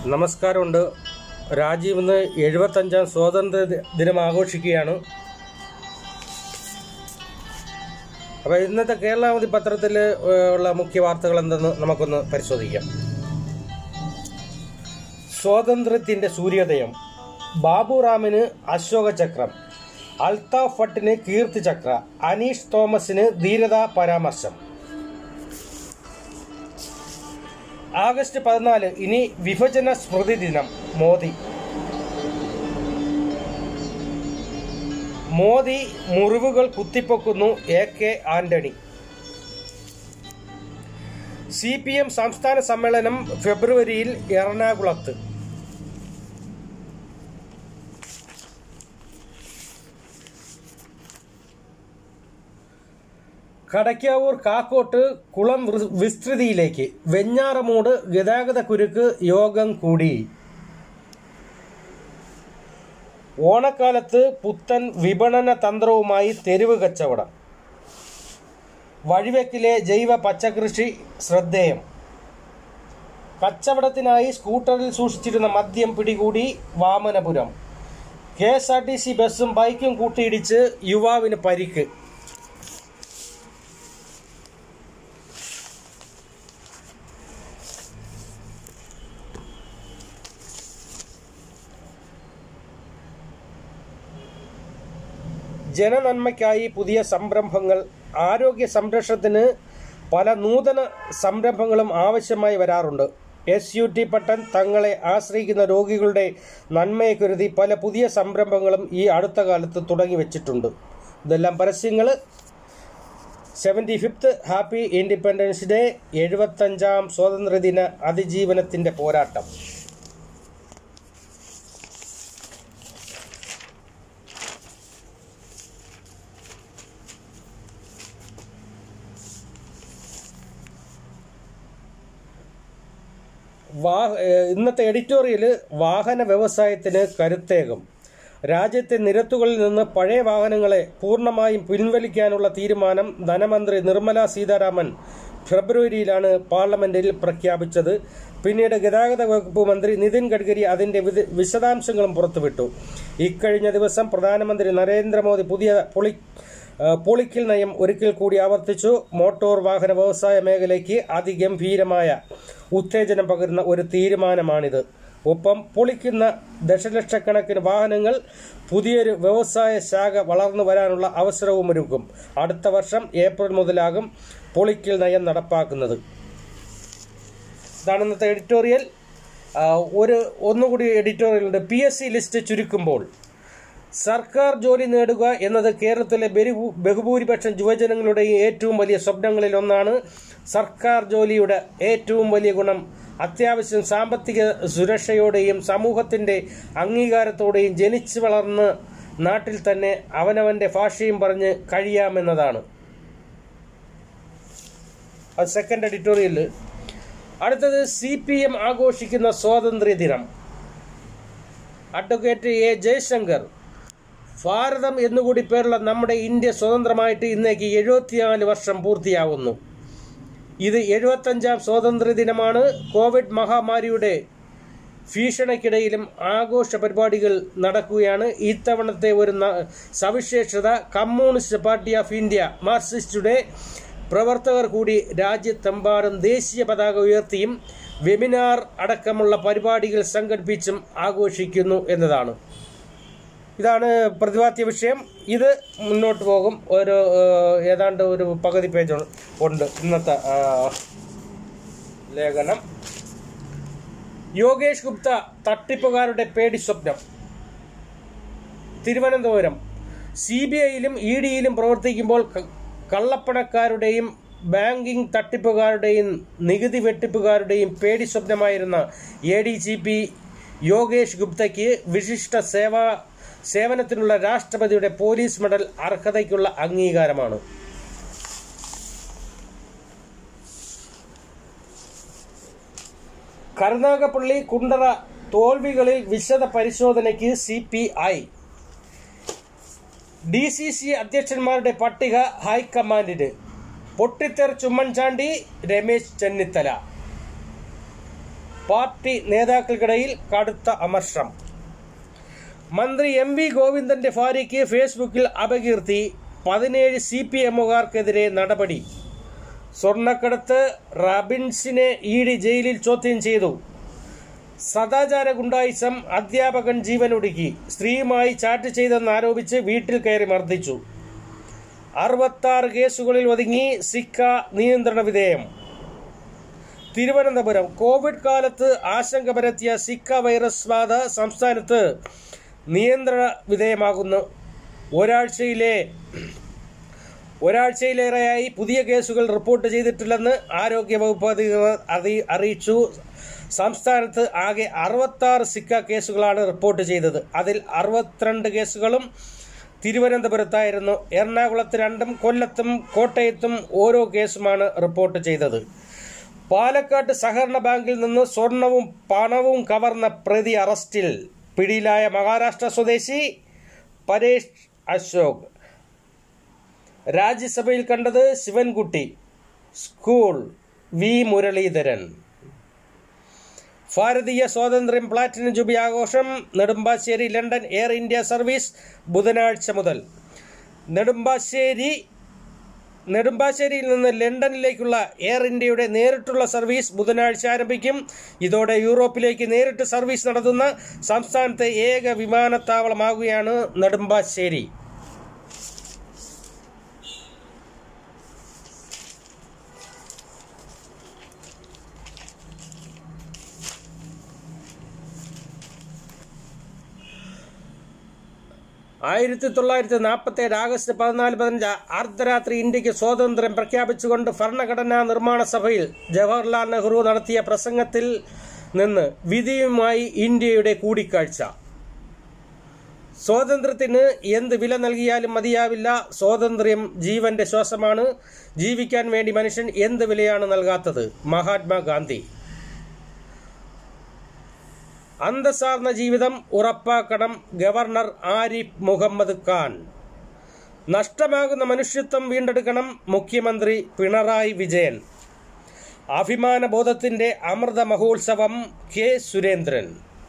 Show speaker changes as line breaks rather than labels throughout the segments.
നമസ്കാരമുണ്ട് രാജ്യം ഇന്ന് എഴുപത്തഞ്ചാം സ്വാതന്ത്ര്യ ദി- ദിനം ആഘോഷിക്കുകയാണ് അപ്പോൾ ഇന്നത്തെ കേരളാവധി പത്രത്തിൽ ഉള്ള മുഖ്യ വാർത്തകൾ എന്തെന്ന് നമുക്കൊന്ന് പരിശോധിക്കാം സ്വാതന്ത്ര്യത്തിൻ്റെ സൂര്യോദയം ബാബുറാമിന് അശോക ചക്രം അൽതാഫ് ഭട്ടിന് കീർത്തി ചക്ര അനീഷ് തോമസിന് ധീരതാ പരാമർശം ആഗസ്റ്റ് പതിനാല് ഇനി വിഭജന സ്മൃതി ദിനം മോദി മോദി മുറിവുകൾ കുത്തിപ്പൊക്കുന്നു A K Antony C P M സംസ്ഥാന സമ്മേളനം ഫെബ്രുവരിയിൽ എറണാകുളത്ത് കടയ്ക്കാവൂർ കാക്കോട്ട് കുളം വൃ- വിസ്തൃതിയിലേക്ക് വെഞ്ഞാറമൂട് ഗതാഗത കുരുക്ക് യോഗം കൂടി ഓണക്കാലത്ത് പുത്തൻ വിപണന തന്ത്രവുമായി തെരുവ് കച്ചവടം വഴിവെക്കിലെ ജൈവ പച്ചക്കൃഷി ശ്രദ്ധേയം കച്ചവടത്തിനായി സ്കൂട്ടറിൽ സൂക്ഷിച്ചിരുന്ന മദ്യം പിടികൂടി Vamanapuram K S R T C ബസ്സും ബൈക്കും കൂട്ടിയിടിച്ച് യുവാവിന് പരിക്ക് ജനനന്മയ്ക്കായി പുതിയ സംരംഭങ്ങൾ ആരോഗ്യ സംരക്ഷണത്തിന് പല നൂതന സംരംഭങ്ങളും ആവശ്യമായി വരാറുണ്ട് എസ് യു ടി പട്ടൻ തങ്ങളെ ആശ്രയിക്കുന്ന രോഗികളുടെ നന്മയെ കരുതി പല പുതിയ സംരംഭങ്ങളും ഈ അടുത്ത കാലത്ത് തുടങ്ങി വെച്ചിട്ടുണ്ട് ഇതെല്ലാം പരസ്യങ്ങൾ seventy fifth happy independence day എഴുപത്തഞ്ചാം സ്വാതന്ത്ര്യദിന അതിജീവനത്തിൻ്റെ പോരാട്ടം വാ ഏഹ് ഇന്നത്തെ എഡിറ്റോറിയൽ വാഹന വ്യവസായത്തിന് കരുത്തേകം രാജ്യത്തെ നിരത്തുകളിൽ നിന്ന് പഴയ വാഹനങ്ങളെ പൂർണ്ണമായും പിൻവലിക്കാനുള്ള തീരുമാനം ധനമന്ത്രി നിർമ്മല സീതാരാമൻ ഫെബ്രുവരിയിലാണ് പാർലമെന്റിൽ പ്രഖ്യാപിച്ചത് പിന്നീട് ഗതാഗത വകുപ്പ് മന്ത്രി നിതിൻ ഗഡ്കരി അതിന്റെ വിധ- വിശദാംശങ്ങളും പുറത്തുവിട്ടു ഇക്കഴിഞ്ഞ ദിവസം പ്രധാനമന്ത്രി നരേന്ദ്രമോദി പുതിയ പൊളി ആ, പൊളിക്കൽ നയം ഒരിക്കൽ കൂടി ആവർത്തിച്ചു മോട്ടോർ വാഹന വ്യവസായ മേഖലയ്ക്ക് അതിഗംഭീരമായ ഉത്തേജനം പകരുന്ന ഒരു തീരുമാനമാണിത് ഒപ്പം പൊളിക്കുന്ന ദശലക്ഷക്കണക്കിന് വാഹനങ്ങൾ പുതിയൊരു വ്യവസായ ശാഖ വളർന്നു വരാനുള്ള അവസരവും ഒരുക്കും അടുത്ത വർഷം ഏപ്രിൽ മുതലാകും പൊളിക്കൽ നയം നടപ്പാക്കുന്നത് ഇതാണ് ഇന്നത്തെ എഡിറ്റോറിയൽ ആ, ഒരു ഒന്നുകൂടി എഡിറ്റോറിയൽ ഉണ്ട് പി എസ് സി ലിസ്റ്റ് ചുരുക്കുമ്പോൾ സർക്കാർ ജോലി നേടുക എന്നത് കേരളത്തിലെ ബഹു- ബഹുഭൂരിപക്ഷം യുവജനങ്ങളുടെയും ഏറ്റവും വലിയ സ്വപ്നങ്ങളിൽ ഒന്നാണ് സർക്കാർ ജോലിയുടെ ഏറ്റവും വലിയ ഗുണം അത്യാവശ്യം സാമ്പത്തിക സുരക്ഷയോടെയും സമൂഹത്തിന്റെ അംഗീകാരത്തോടെയും ജനിച്ചു വളർന്ന് നാട്ടിൽ തന്നെ അവനവന്റെ ഭാഷയും പറഞ്ഞ് കഴിയാമെന്നതാണ് അത് സെക്കൻഡ് എഡിറ്റോറിയൽ അടുത്തത് സി പി എം ആഘോഷിക്കുന്ന സ്വാതന്ത്ര്യ ദിനം അഡ്വക്കേറ്റ് എ ജയശങ്കർ ഭാരതം എന്നുകൂടി പേരുള്ള നമ്മുടെ ഇന്ത്യ സ്വതന്ത്രമായിട്ട് ഇന്നേക്ക് എഴുപത്തിനാല് വർഷം പൂർത്തിയാവുന്നു ഇത് എഴുപത്തഞ്ചാം സ്വാതന്ത്ര്യ ദിനമാണ് കോവിഡ് മഹാമാരിയുടെ ഭീഷണിക്കിടയിലും ആഘോഷ പരിപാടികൾ നടക്കുകയാണ് ഇത്തവണത്തെ ഒരു ന- സവിശേഷത കമ്മ്യൂണിസ്റ്റ് പാർട്ടി ഓഫ് ഇന്ത്യ മാർക്സിസ്റ്റുടെ പ്രവർത്തകർ കൂടി രാജ്യത്തെമ്പാടും ദേശീയ പതാക ഉയർത്തിയും വെബിനാർ അടക്കമുള്ള പരിപാടികൾ സംഘടിപ്പിച്ചും ആഘോഷിക്കുന്നു എന്നതാണ് ഇതാണ് പ്രതിപാദ്യ വിഷയം ഇത് മുന്നോട്ട് പോകും ഒരു ഏഹ്, ഏതാണ്ട് ഒരു പകുതി പേജ് ഉണ്ട് ഇന്നത്തെ ആ, ലേഖനം യോഗേഷ് ഗുപ്ത തട്ടിപ്പുകാരുടെ പേടി സ്വപ്നം തിരുവനന്തപുരം സി ബി ഐയിലും ഇ ഡിയിലും പ്രവർത്തിക്കുമ്പോൾ ക- കള്ളപ്പണക്കാരുടെയും ബാങ്കിംഗ് തട്ടിപ്പുകാരുടെയും നികുതി വെട്ടിപ്പുകാരുടെയും പേടി സ്വപ്നമായിരുന്ന A D G P Yogesh ഗുപ്തയ്ക്ക് വിശിഷ്ട സേവാ സേവനത്തിനുള്ള രാഷ്ട്രപതിയുടെ പോലീസ് മെഡൽ അർഹതയ്ക്കുള്ള അംഗീകാരമാണ് കരുനാഗപ്പള്ളി കുണ്ടറ തോൽവികളിൽ വിശദ പരിശോധനയ്ക്ക് C P I D C C അധ്യക്ഷന്മാരുടെ പട്ടിക ഹൈക്കമാൻഡിന് പൊട്ടിത്തെറിച്ച് ഉമ്മൻചാണ്ടി രമേശ് ചെന്നിത്തല പാർട്ടി നേതാക്കൾക്കിടയിൽ കടുത്ത അമർഷം മന്ത്രി എം വി ഗോവിന്ദന്റെ ഭാര്യയ്ക്ക് ഫേസ്ബുക്കിൽ അപകീർത്തി പതിനേഴ് സി പി എമ്മുകാർക്കെതിരെ നടപടി സ്വർണ്ണക്കടത്ത് റബിൻസിനെ ഇ ഡി ജയിലിൽ ചോദ്യം ചെയ്തു സദാചാര ഗുണ്ടായിസം അധ്യാപകൻ ജീവനൊടുക്കി സ്ത്രീയുമായി ചാറ്റ് ചെയ്തെന്നാരോപിച്ച് വീട്ടിൽ കയറി മർദ്ദിച്ചു അറുപത്താറ് കേസുകളിൽ ഒതുങ്ങി സിക്ക നിയന്ത്രണ വിധേയം തിരുവനന്തപുരം കോവിഡ് കാലത്ത് ആശങ്ക പരത്തിയ സിക്ക വൈറസ് ബാധ സംസ്ഥാനത്ത് നിയന്ത്രണ വിധേയമാകുന്നു ഒരാഴ്ചയിലെ ഒരാഴ്ചയിലേറെയായി പുതിയ കേസുകൾ റിപ്പോർട്ട് ചെയ്തിട്ടില്ലെന്ന് ആരോഗ്യവകുപ്പ് അധികൃതർ അറി- അറിയിച്ചു സംസ്ഥാനത്ത് ആകെ അറുപത്താറ് സിക്ക കേസുകളാണ് റിപ്പോർട്ട് ചെയ്തത് അതിൽ അറുപത്തിരണ്ട് കേസുകളും തിരുവനന്തപുരത്തായിരുന്നു എറണാകുളത്ത് രണ്ടും കൊല്ലത്തും കോട്ടയത്തും ഓരോ കേസുമാണ് റിപ്പോർട്ട് ചെയ്തത് പാലക്കാട് സഹകരണ ബാങ്കിൽ നിന്ന് സ്വർണവും പണവും കവർന്ന പ്രതി അറസ്റ്റിൽ പിടിയിലായ മഹാരാഷ്ട്ര സ്വദേശി പരേഷ് അശോക് രാജ്യസഭയിൽ കണ്ടത് ശിവൻകുട്ടി സ്കൂൾ വി മുരളീധരൻ ഭാരതീയ സ്വാതന്ത്ര്യം പ്ലാറ്റിനം ജൂബിലി ആഘോഷം Nedumbassery London Air India service ബുധനാഴ്ച മുതൽ നെടുമ്പാശ്ശേരി നെടുമ്പാശ്ശേരിയിൽ നിന്ന് ലണ്ടനിലേക്കുള്ള എയർ ഇന്ത്യയുടെ നേരിട്ടുള്ള സർവീസ് ബുധനാഴ്ച ആരംഭിക്കും ഇതോടെ യൂറോപ്പിലേക്ക് നേരിട്ട് സർവീസ് നടത്തുന്ന സംസ്ഥാനത്തെ ഏക വിമാനത്താവളമാകുകയാണ് നെടുമ്പാശ്ശേരി ആയിരത്തി തൊള്ളായിരത്തി നാൽപ്പത്തി ഏഴ് ആഗസ്റ്റ് പതിനാല് പതിനഞ്ച് അർദ്ധരാത്രി ഇന്ത്യക്ക് സ്വാതന്ത്ര്യം പ്രഖ്യാപിച്ചുകൊണ്ട് ഭരണഘടനാ നിർമ്മാണ സഭയിൽ ജവഹർലാൽ നെഹ്റു നടത്തിയ പ്രസംഗത്തിൽ നിന്ന് വിധിയുമായി ഇന്ത്യയുടെ കൂടിക്കാഴ്ച സ്വാതന്ത്ര്യത്തിന് എന്ത് വില നൽകിയാലും മതിയാവില്ല സ്വാതന്ത്ര്യം ജീവന്റെ ശ്വാസമാണ് ജീവിക്കാൻ വേണ്ടി മനുഷ്യൻ എന്ത് വിലയാണ് നൽകാത്തത് മഹാത്മാഗാന്ധി അന്തസ്സാർന്ന ജീവിതം ഉറപ്പാക്കണം ഗവർണർ ആരിഫ് മുഹമ്മദ് ഖാൻ നഷ്ടമാകുന്ന മനുഷ്യത്വം വീണ്ടെടുക്കണം മുഖ്യമന്ത്രി പിണറായി വിജയൻ അഭിമാന ബോധത്തിന്റെ അമൃത മഹോത്സവം കെ സുരേന്ദ്രൻ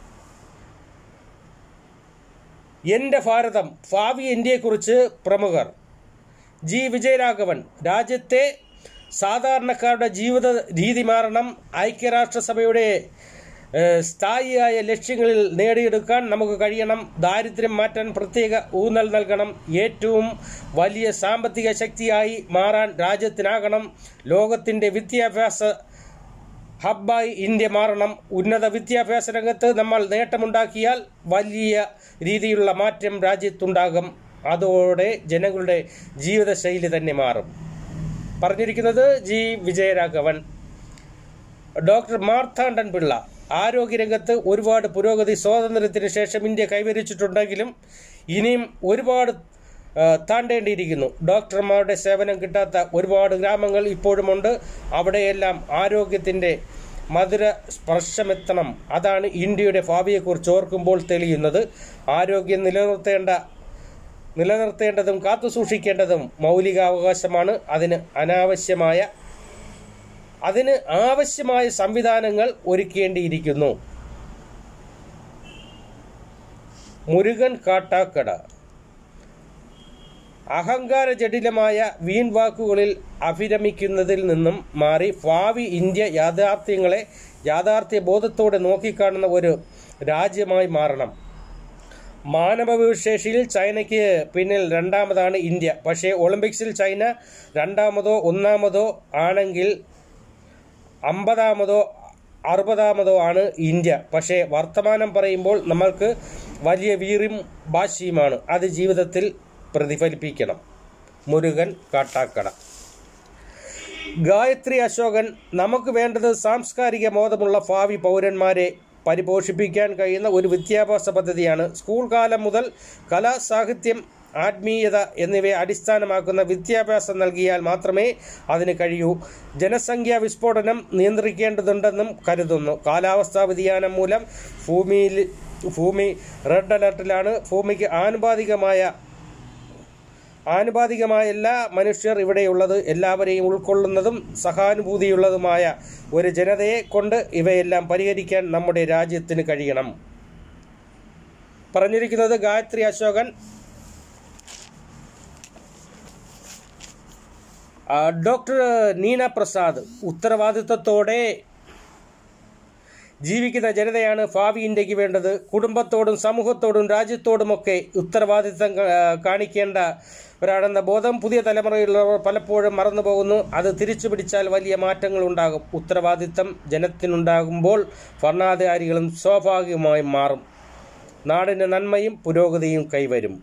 എന്റെ ഭാരതം ഭാവി ഇന്ത്യയെക്കുറിച്ച് പ്രമുഖർ ജി വിജയരാഘവൻ രാജ്യത്തെ സാധാരണക്കാരുടെ ജീവിത രീതി മാറണം ഐക്യരാഷ്ട്രസഭയുടെ ഏഹ്, സ്ഥായിയായ ലക്ഷ്യങ്ങളിൽ നേടിയെടുക്കാൻ നമുക്ക് കഴിയണം ദാരിദ്ര്യം മാറ്റാൻ പ്രത്യേക ഊന്നൽ നൽകണം ഏറ്റവും വലിയ സാമ്പത്തിക ശക്തിയായി മാറാൻ രാജ്യത്തിനാകണം ലോകത്തിൻ്റെ വിദ്യാഭ്യാസ ഹബ്ബായി ഇന്ത്യ മാറണം ഉന്നത വിദ്യാഭ്യാസ രംഗത്ത് നമ്മൾ നേട്ടമുണ്ടാക്കിയാൽ വലിയ രീതിയിലുള്ള മാറ്റം രാജ്യത്തുണ്ടാകും അതോടെ ജനങ്ങളുടെ ജീവിതശൈലി തന്നെ മാറും പറഞ്ഞിരിക്കുന്നത് ജി വിജയരാഘവൻ ഡോക്ടർ മാർത്താണ്ഡൻ പിള്ള ആരോഗ്യരംഗത്ത് ഒരുപാട് പുരോഗതി സ്വാതന്ത്ര്യത്തിന് ശേഷം ഇന്ത്യ കൈവരിച്ചിട്ടുണ്ടെങ്കിലും ഇനിയും ഒരുപാട് ആ, താണ്ടേണ്ടിയിരിക്കുന്നു ഡോക്ടർമാരുടെ സേവനം കിട്ടാത്ത ഒരുപാട് ഗ്രാമങ്ങൾ ഇപ്പോഴുമുണ്ട് അവിടെയെല്ലാം ആരോഗ്യത്തിൻ്റെ മധുര സ്പർശമെത്തണം അതാണ് ഇന്ത്യയുടെ ഭാവിയെക്കുറിച്ച് ഓർക്കുമ്പോൾ തെളിയുന്നത് ആരോഗ്യം നിലനിർത്തേണ്ട നിലനിർത്തേണ്ടതും കാത്തുസൂക്ഷിക്കേണ്ടതും മൗലികാവകാശമാണ് അതിന് അനാവശ്യമായ അതിന് ആവശ്യമായ സംവിധാനങ്ങൾ ഒരുക്കേണ്ടിയിരിക്കുന്നു മുരുകൻ കാട്ടാക്കട അഹങ്കാര ജടിലമായ വീൺവാക്കുകളിൽ അഭിരമിക്കുന്നതിൽ നിന്നും മാറി ഭാവി ഇന്ത്യ യാഥാർത്ഥ്യങ്ങളെ യാഥാർത്ഥ്യ ബോധത്തോടെ നോക്കിക്കാണുന്ന ഒരു രാജ്യമായി മാറണം മാനവവിശേഷിയിൽ ചൈനയ്ക്ക് പിന്നിൽ രണ്ടാമതാണ് ഇന്ത്യ പക്ഷേ ഒളിമ്പിക്സിൽ ചൈന രണ്ടാമതോ ഒന്നാമതോ ആണെങ്കിൽ അമ്പതാമതോ അറുപതാമതോ ആണ് ഇന്ത്യ പക്ഷേ വർത്തമാനം പറയുമ്പോൾ നമ്മൾക്ക് വലിയ വീറും ഭാഷയുമാണ് അത് ജീവിതത്തിൽ പ്രതിഫലിപ്പിക്കണം മുരുകൻ കാട്ടാക്കട ഗായത്രി അശോകൻ നമുക്ക് വേണ്ടത് സാംസ്കാരിക ബോധമുള്ള ഭാവി പൗരന്മാരെ പരിപോഷിപ്പിക്കാൻ കഴിയുന്ന ഒരു വിദ്യാഭ്യാസ പദ്ധതിയാണ് സ്കൂൾ കാലം മുതൽ കല സാഹിത്യം ആത്മീയത എന്നിവയെ അടിസ്ഥാനമാക്കുന്ന വിദ്യാഭ്യാസം നൽകിയാൽ മാത്രമേ അതിന് കഴിയൂ ജനസംഖ്യാ വിസ്ഫോടനം നിയന്ത്രിക്കേണ്ടതുണ്ടെന്നും കരുതുന്നു കാലാവസ്ഥാ വ്യതിയാനം മൂലം ഭൂമിയിൽ ഭൂമി റെഡ് അലർട്ടിലാണ് ഭൂമിക്ക് ആനുപാതികമായ ആനുപാതികമായ എല്ലാ മനുഷ്യർ ഇവിടെയുള്ളത് എല്ലാവരെയും ഉൾക്കൊള്ളുന്നതും സഹാനുഭൂതിയുള്ളതുമായ ഒരു ജനതയെ കൊണ്ട് ഇവയെല്ലാം പരിഹരിക്കാൻ നമ്മുടെ രാജ്യത്തിന് കഴിയണം പറഞ്ഞിരിക്കുന്നത് ഗായത്രി അശോകൻ ആ, ഡോക്ടർ നീന പ്രസാദ് ഉത്തരവാദിത്വത്തോടെ ജീവിക്കുന്ന ജനതയാണ് ഭാവി ഇന്ത്യക്ക് വേണ്ടത് കുടുംബത്തോടും സമൂഹത്തോടും രാജ്യത്തോടുമൊക്കെ ഉത്തരവാദിത്തം കാ- കാണിക്കേണ്ടവരാണെന്ന ബോധം പുതിയ തലമുറയിലുള്ളവർ പലപ്പോഴും മറന്നു പോകുന്നു അത് തിരിച്ചു പിടിച്ചാൽ വലിയ മാറ്റങ്ങൾ ഉണ്ടാകും ഉത്തരവാദിത്തം ജനത്തിനുണ്ടാകുമ്പോൾ ഭരണാധികാരികളും സ്വാഭാവികമായും മാറും നാടിന് നന്മയും പുരോഗതിയും കൈവരും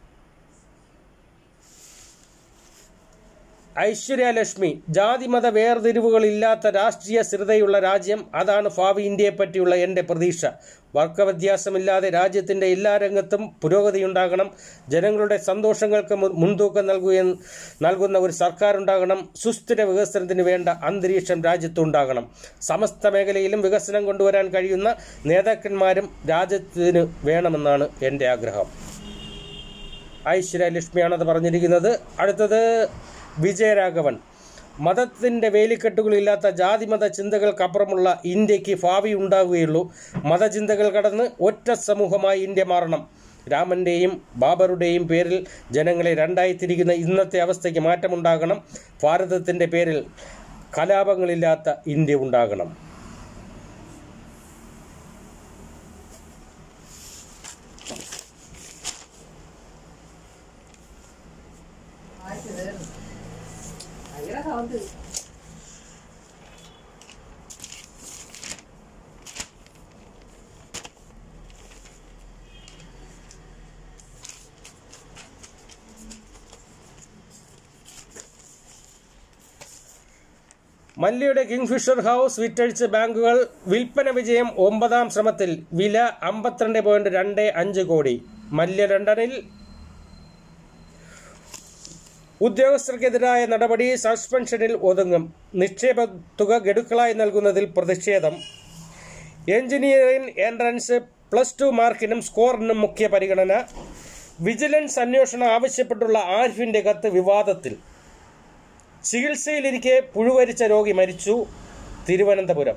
ഐശ്വര്യലക്ഷ്മി ജാതിമത വേർതിരിവുകളില്ലാത്ത രാഷ്ട്രീയ സ്ഥിരതയുള്ള രാജ്യം അതാണ് ഭാവി ഇന്ത്യയെ പറ്റിയുള്ള എൻ്റെ പ്രതീക്ഷ വർഗവ്യത്യാസമില്ലാതെ രാജ്യത്തിൻ്റെ എല്ലാ രംഗത്തും പുരോഗതിയുണ്ടാകണം ജനങ്ങളുടെ സന്തോഷങ്ങൾക്ക് മു- മുൻതൂക്കം നൽകുക നൽകുന്ന ഒരു സർക്കാർ ഉണ്ടാകണം സുസ്ഥിര വികസനത്തിന് വേണ്ട അന്തരീക്ഷം രാജ്യത്തുണ്ടാകണം സമസ്ത മേഖലയിലും വികസനം കൊണ്ടുവരാൻ കഴിയുന്ന നേതാക്കന്മാരും രാജ്യത്തിന് വേണമെന്നാണ് എൻ്റെ ആഗ്രഹം ഐശ്വര്യ ലക്ഷ്മിയാണത് പറഞ്ഞിരിക്കുന്നത് അടുത്തത് വിജയരാഘവൻ മതത്തിൻ്റെ വേലിക്കെട്ടുകളില്ലാത്ത ജാതിമത ചിന്തകൾക്കപ്പുറമുള്ള ഇന്ത്യക്ക് ഭാവി ഉണ്ടാവുകയുള്ളൂ മതചിന്തകൾ കടന്ന് ഒറ്റ സമൂഹമായി ഇന്ത്യ മാറണം രാമൻ്റെയും ബാബറുടെയും പേരിൽ ജനങ്ങളെ രണ്ടായി തിരിക്കുന്ന ഇന്നത്തെ അവസ്ഥയ്ക്ക് മാറ്റമുണ്ടാകണം ഭാരതത്തിൻ്റെ പേരിൽ കലാപങ്ങളില്ലാത്ത ഇന്ത്യ ഉണ്ടാകണം
ഭയങ്കര സൗണ്ട്
മല്ലിയുടെ കിങ്ഫിഷർ ഹൗസ് വിറ്റഴിച്ച ബാങ്കുകൾ വിൽപ്പന വിജയം ഒമ്പതാം ശ്രമത്തിൽ വില അമ്പത്തിരണ്ട് പോയിന്റ് രണ്ട് അഞ്ച് കോടി മല്യ ലണ്ടനിൽ ഉദ്യോഗസ്ഥർക്കെതിരായ നടപടി സസ്പെൻഷനിൽ ഒതുങ്ങും നിക്ഷേപ തുക ഗഡുക്കളായി നൽകുന്നതിൽ പ്രതിഷേധം എഞ്ചിനീയറിംഗ് എൻട്രൻസ് പ്ലസ് ടു മാർക്കിനും സ്കോറിനും മുഖ്യ പരിഗണന വിജിലൻസ് അന്വേഷണം ആവശ്യപ്പെട്ടുള്ള ആരിഫിന്റെ കത്ത് വിവാദത്തിൽ ചികിത്സയിലിരിക്കെ പുഴുവരിച്ച രോഗി മരിച്ചു തിരുവനന്തപുരം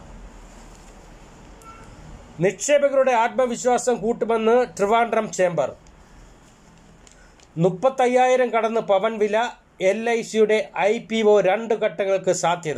നിക്ഷേപകരുടെ ആത്മവിശ്വാസം കൂട്ടുമെന്ന് ട്രിവാൻഡ്രം ചേംബർ മുപ്പത്തയ്യായിരം കടന്ന് പവൻ വില എൽ ഐ സിയുടെ ഐ പി ഒ രണ്ട് ഘട്ടങ്ങൾക്ക് സാധ്യത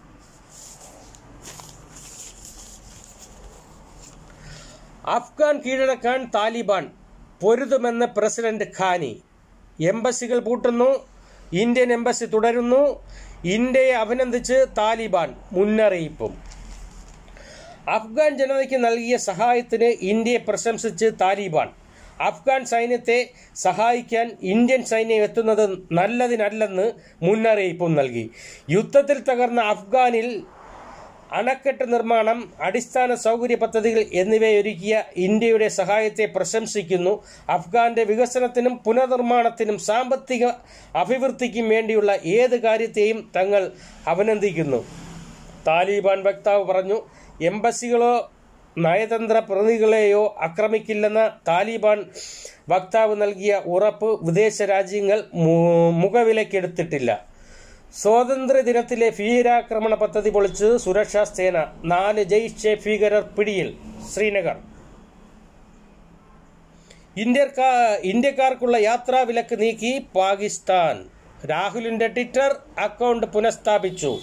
അഫ്ഗാൻ കീഴടക്കാൻ താലിബാൻ പൊരുതുമെന്ന് പ്രസിഡന്റ് ഖാനി എംബസികൾ പൂട്ടുന്നു ഇന്ത്യൻ എംബസി തുടരുന്നു ഇന്ത്യയെ അഭിനന്ദിച്ച് താലിബാൻ മുന്നറിയിപ്പും അഫ്ഗാൻ ജനതയ്ക്ക് നൽകിയ സഹായത്തിന് ഇന്ത്യയെ പ്രശംസിച്ച് താലിബാൻ അഫ്ഗാൻ സൈന്യത്തെ സഹായിക്കാൻ ഇന്ത്യൻ സൈന്യം എത്തുന്നത് നല്ലതിനല്ലെന്ന് മുന്നറിയിപ്പും നൽകി യുദ്ധത്തിൽ തകർന്ന അഫ്ഗാനിൽ അണക്കെട്ട് നിർമ്മാണം അടിസ്ഥാന സൗകര്യ പദ്ധതികൾ എന്നിവയൊരുക്കിയ ഇന്ത്യയുടെ സഹായത്തെ പ്രശംസിക്കുന്നു അഫ്ഗാന്റെ വികസനത്തിനും പുനർനിർമ്മാണത്തിനും സാമ്പത്തിക അഭിവൃദ്ധിക്കും വേണ്ടിയുള്ള ഏത് കാര്യത്തെയും തങ്ങൾ അഭിനന്ദിക്കുന്നു താലിബാൻ വക്താവ് പറഞ്ഞു എംബസികളോ നയതന്ത്ര പ്രതിനിധികളെയോ ആക്രമിക്കില്ലെന്ന താലിബാൻ വക്താവ് നൽകിയ ഉറപ്പ് വിദേശ രാജ്യങ്ങൾ മു- മുഖവിലക്കെടുത്തിട്ടില്ല സ്വാതന്ത്ര്യ ദിനത്തിലെ ഭീകരാക്രമണ പദ്ധതി പൊളിച്ച് സുരക്ഷാ സേന നാല് ജയ്ഷെ ഭീകരർ പിടിയിൽ ശ്രീനഗർ ഇന്ത്യക്കാ ഇന്ത്യക്കാർക്കുള്ള യാത്രാ വിലക്ക് നീക്കി പാകിസ്ഥാൻ രാഹുലിന്റെ ട്വിറ്റർ അക്കൗണ്ട് പുനഃസ്ഥാപിച്ചു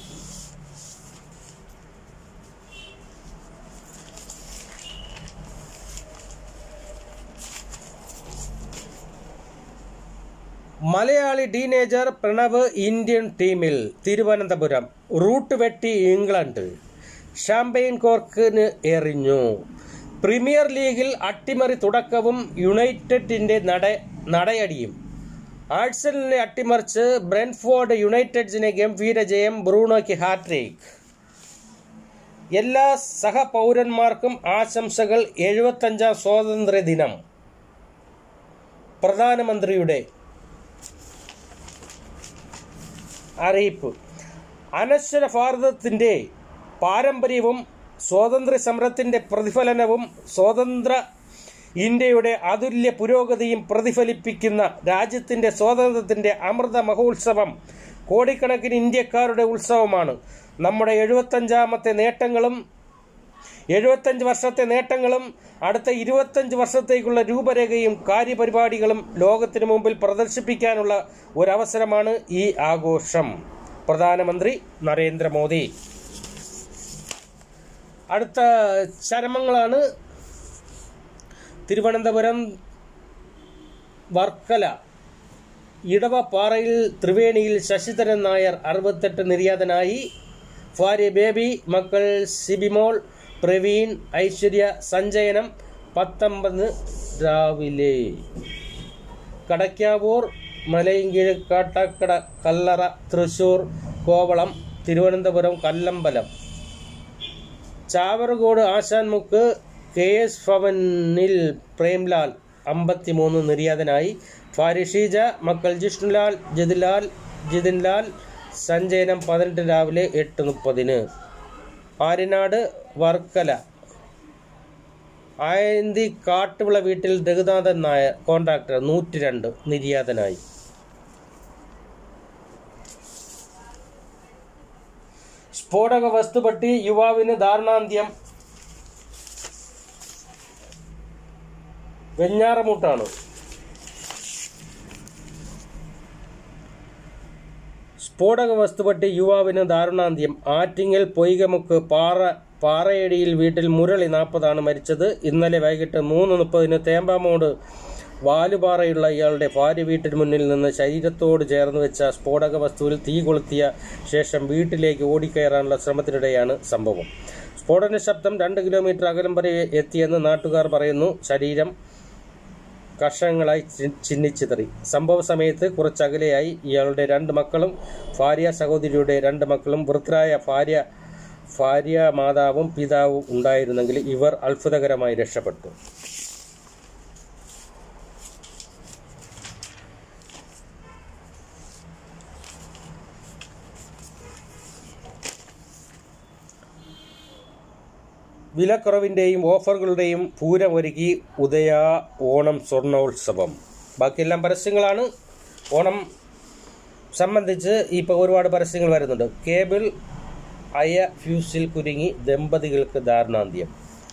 മലയാളി ടീനേജർ പ്രണവ് ഇന്ത്യൻ ടീമിൽ തിരുവനന്തപുരം റൂട്ട് വെട്ടി ഇംഗ്ലണ്ട് ഷാമ്പയിൻ കോർക്കിന് എറിഞ്ഞു പ്രീമിയർ ലീഗിൽ അട്ടിമറി തുടക്കവും യുണൈറ്റഡിന്റെ നട നടയടിയും ആഴ്സണലിനെ അട്ടിമറിച്ച് ബ്രെൻഫോർഡ് യുണൈറ്റഡിനെ ഗംഭീര ജയം ബ്രൂണോയ്ക്ക് ഹാട്രിക് എല്ലാ സഹപൗരന്മാർക്കും ആശംസകൾ എഴുപത്തഞ്ചാം സ്വാതന്ത്ര്യ ദിനം പ്രധാനമന്ത്രിയുടെ അറിയിപ്പ് അനശ്വര ഭാരതത്തിൻ്റെ പാരമ്പര്യവും സ്വാതന്ത്ര്യ സമരത്തിൻ്റെ പ്രതിഫലനവും സ്വാതന്ത്ര്യ ഇന്ത്യയുടെ അതുല്യ പുരോഗതിയും പ്രതിഫലിപ്പിക്കുന്ന രാജ്യത്തിന്റെ സ്വാതന്ത്ര്യത്തിന്റെ അമൃത മഹോത്സവം കോടിക്കണക്കിന് ഇന്ത്യക്കാരുടെ ഉത്സവമാണ് നമ്മുടെ എഴുപത്തഞ്ചാമത്തെ നേട്ടങ്ങളും എഴുപത്തഞ്ച് വർഷത്തെ നേട്ടങ്ങളും അടുത്ത ഇരുപത്തഞ്ച് വർഷത്തേക്കുള്ള രൂപരേഖയും കാര്യപരിപാടികളും ലോകത്തിനു മുമ്പിൽ പ്രദർശിപ്പിക്കാനുള്ള ഒരവസരമാണ് ഈ ആഘോഷം പ്രധാനമന്ത്രി നരേന്ദ്രമോദി അടുത്ത ചരമങ്ങളാണ് തിരുവനന്തപുരം വർക്കല ഇടവപ്പാറയിൽ ത്രിവേണിയിൽ ശശിധരൻ നായർ അറുപത്തെട്ട് നിര്യാതനായി ഭാര്യ ബേബി മക്കൾ സിബിമോൾ പ്രവീൺ ഐശ്വര്യ സഞ്ചയനം പത്തൊമ്പത് രാവിലെ കടയ്ക്കാവൂർ മലയങ്കീഴ് കാട്ടാക്കട കല്ലറ തൃശൂർ കോവളം തിരുവനന്തപുരം കല്ലമ്പലം ചാവറകോട് ആശാൻമുക്ക് കെ എസ് ഭവനിൽ പ്രേംലാൽ അമ്പത്തിമൂന്ന് നിര്യാതനായി ഭാര്യ ഷീജ മക്കൾ ജിഷ്ണുലാൽ ജിതിലാൽ ജിതിൻലാൽ സഞ്ചയനം പതിനെട്ട് രാവിലെ എട്ട് മുപ്പതിന് ആര്യനാട് വർക്കല ആയന്തി കാട്ടുവിള വീട്ടിൽ രഘുനാഥൻ നായർ കോൺട്രാക്ടർ നൂറ്റി രണ്ട് നിര്യാതനായി സ്ഫോടക വസ്തുപട്ടി യുവാവിന് ദാരുണാന്ത്യം വെഞ്ഞാറമൂട്ടാണ് സ്ഫോടക വസ്തുപട്ടി യുവാവിന് ദാരുണാന്ത്യം ആറ്റിങ്ങൽ പൊയ്കമുക്ക് പാറ പാറയടിയിൽ വീട്ടിൽ മുരളി നാൽപ്പതാണ് മരിച്ചത് ഇന്നലെ വൈകിട്ട് മൂന്ന് മുപ്പതിന് തേമ്പാമോട് വാലുപാറയുള്ള ഇയാളുടെ ഭാര്യ വീട്ടിന് മുന്നിൽ നിന്ന് ശരീരത്തോട് ചേർന്ന് വെച്ച സ്ഫോടക വസ്തുവിൽ തീ കൊളുത്തിയ ശേഷം വീട്ടിലേക്ക് ഓടിക്കയറാനുള്ള ശ്രമത്തിനിടെയാണ് സംഭവം സ്ഫോടന ശബ്ദം രണ്ട് കിലോമീറ്റർ അകലം വരെ എത്തിയെന്ന് നാട്ടുകാർ പറയുന്നു ശരീരം കഷങ്ങളായി ചി- ചിന്നിച്ചിതറി സംഭവ സമയത്ത് കുറച്ചകലെയായി ഇയാളുടെ രണ്ട് മക്കളും ഭാര്യ സഹോദരിയുടെ രണ്ട് മക്കളും വൃദ്ധരായ ഭാര്യ ഭാര്യ മാതാവും പിതാവും ഉണ്ടായിരുന്നെങ്കിൽ ഇവർ അത്ഭുതകരമായി രക്ഷപ്പെട്ടു വിലക്കുറവിൻ്റെയും ഓഫറുകളുടെയും പൂരമൊരുക്കി ഉദയ ഓണം സ്വർണോത്സവം ബാക്കിയെല്ലാം പരസ്യങ്ങളാണ് ഓണം സംബന്ധിച്ച് ഇപ്പോൾ ഒരുപാട് പരസ്യങ്ങൾ വരുന്നുണ്ട് കേബിൾ അയ ഫ്യൂസിൽ കുരുങ്ങി ദമ്പതികൾക്ക് ദാരുണാന്ത്യം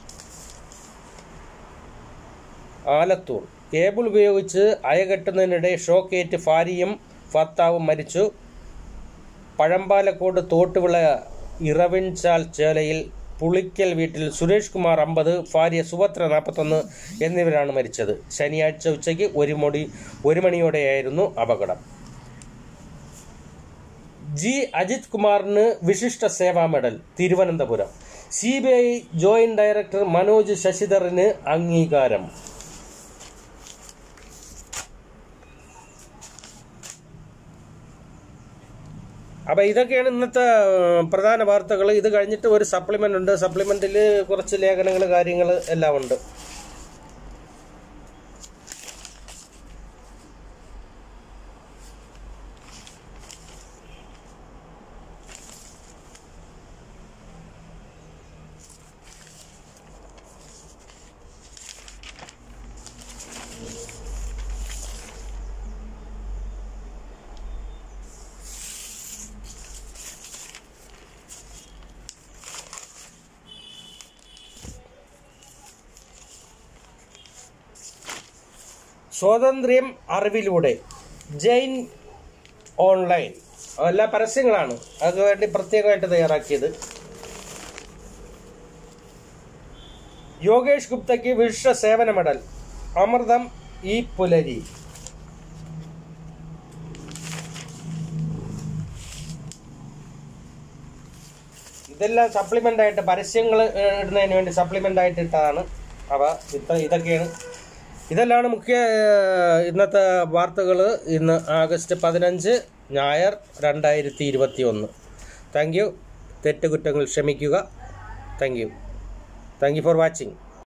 ആലത്തൂർ കേബിൾ ഉപയോഗിച്ച് അയകെട്ടുന്നതിനിടെ ഷോക്കേറ്റ് ഭാര്യയും ഭർത്താവും മരിച്ചു പഴമ്പാലക്കോട് തോട്ടുവിള ഇറവിൻചാൽ ചേലയിൽ പുളിക്കൽ വീട്ടിൽ സുരേഷ് കുമാർ അമ്പത് ഭാര്യ സുഭദ്ര നാൽപ്പത്തൊന്ന് എന്നിവരാണ് മരിച്ചത് ശനിയാഴ്ച ഉച്ചയ്ക്ക് ഒരു മണി ഒരു മണിയോടെയായിരുന്നു അപകടം ജി അജിത് കുമാറിന് Vishisht Seva medal Thiruvananthapuram C B I joint director Manoj ശശിധറിന് അംഗീകാരം അപ്പോൾ ഇതൊക്കെയാണ് ഇന്നത്തെ ഏഹ്, പ്രധാന വാർത്തകൾ ഇത് കഴിഞ്ഞിട്ട് ഒരു സപ്ലിമെൻ്റ് ഉണ്ട് സപ്ലിമെൻറ്റിൽ കുറച്ച് ലേഖനങ്ങൾ കാര്യങ്ങൾ എല്ലാം ഉണ്ട് സ്വാതന്ത്ര്യം അറിവിലൂടെ ജെയിൻ ഓൺലൈൻ എല്ലാ പരസ്യങ്ങളാണ് അതിനു വേണ്ടി പ്രത്യേകമായിട്ട് തയ്യാറാക്കിയത് യോഗേഷ് ഗുപ്തയ്ക്ക് വിശ്വ സേവന മെഡൽ അമൃതം ഈ പുലരി ഇതെല്ലാം സപ്ലിമെന്റ് ആയിട്ട് പരസ്യങ്ങൾ ഇടുന്നതിന് വേണ്ടി സപ്ലിമെന്റ് ആയിട്ട് ഇട്ടതാണ് അവ ഇത്ത ഇതൊക്കെയാണ് ഇതെല്ലാമാണ് മുഖ്യ ഏഹ്, ഇന്നത്തെ വാർത്തകൾ ഇന്ന് ആഗസ്റ്റ് പതിനഞ്ച് ഞായർ രണ്ടായിരത്തി ഇരുപത്തി ഒന്ന് താങ്ക് യു തെറ്റുകുറ്റങ്ങൾ ക്ഷമിക്കുക thank you thank you for watching